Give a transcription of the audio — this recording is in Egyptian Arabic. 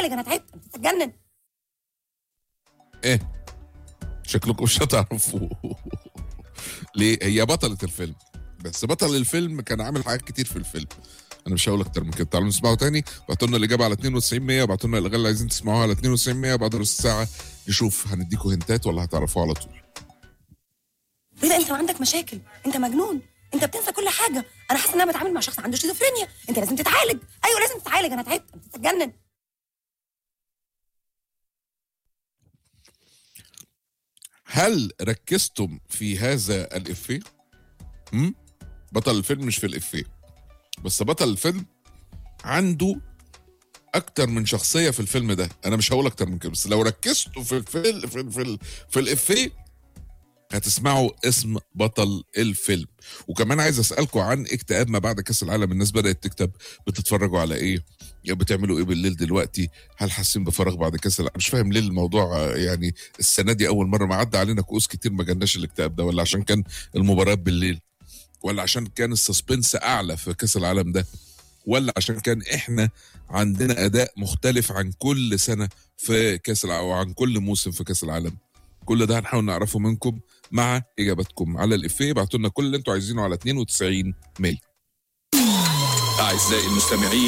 تعالج انا تعبت انت بتتجنن ايه شكلكم مش هتعرفوا ليه هي بطلة الفيلم بس بطل الفيلم كان عامل حاجات كتير في الفيلم انا مش هقول اكتر من كده تعالوا نسمعه تاني بعتوا لنا الاجابه على 92 100 وبعتوا لنا الاغاني اللي عايزين تسمعوها على 92 100 بعد نص ساعه نشوف هنديكوا هنتات ولا هتعرفوها على طول ايه ده انت ما عندك مشاكل انت مجنون انت بتنسى كل حاجه انا حاسه ان انا بتعامل مع شخص عنده شيزوفرينيا انت لازم تتعالج ايوه لازم تتعالج انا تعبت انت بتتجنن هل ركزتم في هذا الافيه؟ هم؟ بطل الفيلم مش في الافيه بس بطل الفيلم عنده اكتر من شخصيه في الفيلم ده انا مش هقول اكتر من كده بس لو ركزتوا في الفيلم في, في, في الافيه هتسمعوا اسم بطل الفيلم وكمان عايز اسالكم عن اكتئاب ما بعد كاس العالم الناس بدات تكتب بتتفرجوا على ايه يا بتعملوا ايه بالليل دلوقتي هل حاسين بفراغ بعد كاس العالم مش فاهم ليه الموضوع آه، يعني السنه دي اول مره ما عدى علينا كؤوس كتير ما جالناش الاكتئاب ده ولا عشان كان المباريات بالليل ولا عشان كان السسبنس اعلى في كاس العالم ده ولا عشان كان احنا عندنا اداء مختلف عن كل سنه في كاس العالم وعن كل موسم في كاس العالم كل ده هنحاول نعرفه منكم مع اجاباتكم على الافيه ابعتوا لنا كل اللي انتوا عايزينه على 92 100 أعزائي المستمعين